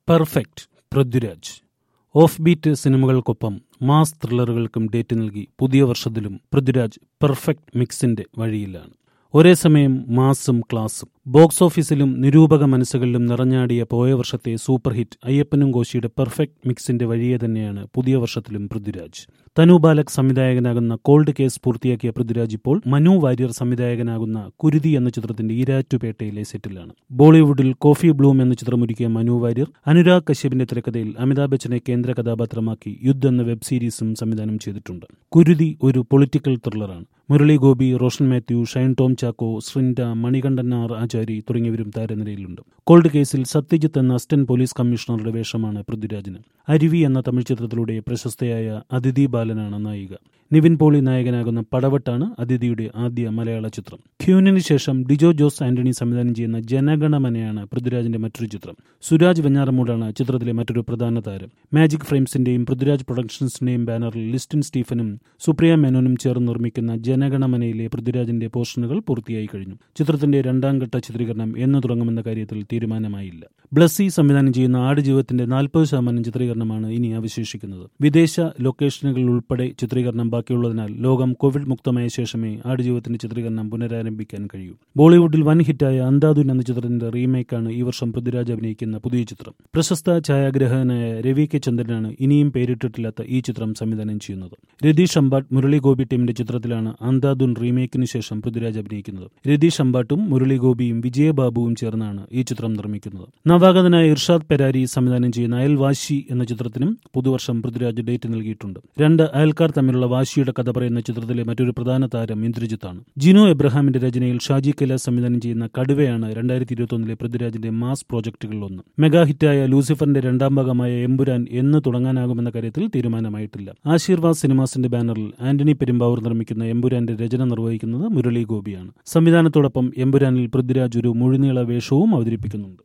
perfect Prithviraj off beat സിനിമകൾക്കൊപ്പം mass ത്രില്ലറുകൾക്കും date നൽകി പുതിയ വർഷത്തിലും പൃഥ്വിരാജ് പെർഫെക്റ്റ് മിക്സിന്റെ വഴിയിലാണ് ഒരേ സമയം മാസും ക്ലാസും ബോക്സ് ഓഫീസിലും നിരൂപക മനസ്സുകളിലും നിറഞ്ഞാടിയ പോയ വർഷത്തെ സൂപ്പർ ഹിറ്റ് അയ്യപ്പനും കോശിയുടെ പെർഫെക്റ്റ് മിക്സിന്റെ വഴിയെ തന്നെയാണ് പുതിയ വർഷത്തിലും പൃഥ്വിരാജ് തനു ബാലക് സംവിധായകനാകുന്ന കോൾഡ് കേസ് പൂർത്തിയാക്കിയ പൃഥ്വിരാജ് ഇപ്പോൾ മനു വാര്യർ സംവിധായകനാകുന്ന കുരുതി എന്ന ചിത്രത്തിന്റെ ഈരാറ്റുപേട്ടയിലെ സെറ്റിലാണ് ബോളിവുഡിൽ കോഫി ബ്ലൂം എന്ന ചിത്രമൊരുക്കിയ മനു വാര്യർ അനുരാഗ് കശ്യപിന്റെ തിരക്കഥയിൽ അമിതാഭ് ബച്ചനെ കേന്ദ്ര കഥാപാത്രമാക്കി യുദ്ധ് എന്ന വെബ് സീരീസും സംവിധാനം ചെയ്തിട്ടുണ്ട് കുരുതി ഒരു പൊളിറ്റിക്കൽ ത്രില്ലറാണ് മുരളി ഗോപി റോഷൻ മാത്യു ഷൈൻ ടോം ചാക്കോ ശ്രിൻഡ മണികണ്ഠൻ ആർ ആചാരി തുടങ്ങിയവരും താരനിരയിലുണ്ട് കോൾഡ് കേസിൽ സത്യജിത്ത് എന്ന അസിസ്റ്റന്റ് പോലീസ് കമ്മീഷണറുടെ വേഷമാണ് പൃഥ്വിരാജിന് അരുവി എന്ന തമിഴ് ചിത്രത്തിലൂടെ പ്രശസ്തയായ അതിഥി ബാലനാണ് നായിക നിവിൻ പോളി നായകനാകുന്ന പടവട്ടാണ് അതിഥിയുടെ ആദ്യ മലയാള ചിത്രം ക്യൂനിന് ശേഷം ഡിജോ ജോസ് ആന്റണി സംവിധാനം ചെയ്യുന്ന ജനഗണമനയാണ് പൃഥ്വിരാജിന്റെ മറ്റൊരു ചിത്രം സുരാജ് വെഞ്ഞാറമൂടാണ് ചിത്രത്തിലെ മറ്റൊരു പ്രധാന താരം മാജിക് ഫ്രെയിംസിന്റെയും പൃഥ്വിരാജ് പ്രൊഡക്ഷൻസിന്റെയും ബാനറിൽ ലിസ്റ്റിൻ സ്റ്റീഫനും സുപ്രിയ മേനോനും ചേർന്ന് നിർമ്മിക്കുന്ന ജനഗണമനയിലെ പൃഥ്വിരാജിന്റെ പോസ്റ്ററുകൾ പൂർത്തിയായി കഴിഞ്ഞു ചിത്രത്തിന്റെ രണ്ടാം ഘട്ട ചിത്രീകരണം എന്ന് തുടങ്ങുമെന്ന കാര്യത്തിൽ തീരുമാനമായില്ല ബ്ലസ്സി സംവിധാനം ചെയ്യുന്ന ആടുജീവിതത്തിന്റെ നാൽപ്പത് ശതമാനം ചിത്രീകരണമാണ് ഇനി അവശേഷിക്കുന്നത് വിദേശ ലൊക്കേഷനുകൾ ഉൾപ്പെടെ ചിത്രീകരണം ബാക്കിയുള്ളതിനാൽ ലോകം കോവിഡ് മുക്തമായ ശേഷമേ ആടുജീവിതത്തിന്റെ ചിത്രീകരണം പുനരാരംഭിക്കാൻ കഴിയൂ ബോളിവുഡിൽ വൻ ഹിറ്റായ അന്താദുൻ എന്ന ചിത്രത്തിന്റെ റീമേക്കാണ് ഈ വർഷം പൃഥ്വിരാജ് അഭിനയിക്കുന്ന പുതിയ ചിത്രം പ്രശസ്ത ഛായാഗ്രഹകനായ രവി കെ ചന്ദ്രനാണ് ഇനിയും പേരിട്ടിട്ടില്ലാത്ത ഈ ചിത്രം സംവിധാനം ചെയ്യുന്നത് രതീഷ് അമ്പാട്ട് മുരളി ഗോപി ടീമിന്റെ ചിത്രത്തിലാണ് അന്താദുൻ റീമേക്കിന് ശേഷം പൃഥ്വിരാജ് അഭിനയിക്കുന്നത് രതീഷ് അമ്പാട്ടും മുരളി ഗോപിയും വിജയബാബുവും ചേർന്നാണ് ഈ ചിത്രം നിർമ്മിക്കുന്നത് നവാഗതനായ ഇർഷാദ് പെരാരി സംവിധാനം ചെയ്യുന്ന അയൽവാശി എന്ന ചിത്രത്തിനും പുതുവർഷം പൃഥ്വിരാജ് ഡേറ്റ് നൽകിയിട്ടുണ്ട് രണ്ട് അയൽക്കാർ തമ്മിലുള്ള വാശിയുടെ കഥ പറയുന്ന ചിത്രത്തിലെ മറ്റൊരു പ്രധാന താരം ഇന്ദ്രജിത്താണ് ജിനോ എബ്രഹാമിന്റെ രചനയിൽ ഷാജി കൈലാസ് സംവിധാനം ചെയ്യുന്ന കടുവയാണ് രണ്ടായിരത്തി ഇരുപത്തൊന്നിലെ പൃഥ്വിരാജിന്റെ മാസ് പ്രോജക്ടുകളിലൊന്ന് മെഗാ ഹിറ്റായ ലൂസിഫറിന്റെ രണ്ടാം ഭാഗമായ എമ്പുരാൻ എന്ന് തുടങ്ങാനാകുമെന്ന കാര്യത്തിൽ തീരുമാനമായിട്ടില്ല ആശീർവാദ് സിനിമാസിന്റെ ബാനറിൽ ആന്റണി പെരുമ്പാവൂർ നിർമ്മിക്കുന്ന എമ്പുരാന്റെ രചന നിർവഹിക്കുന്നത് മുരളി ഗോപിയാണ് സംവിധാനത്തോടൊപ്പം എമ്പുരാനിൽ പൃഥ്വിരാജ് ഒരു മുഴുനീള വേഷവും അവതരിപ്പിക്കുന്നുണ്ട്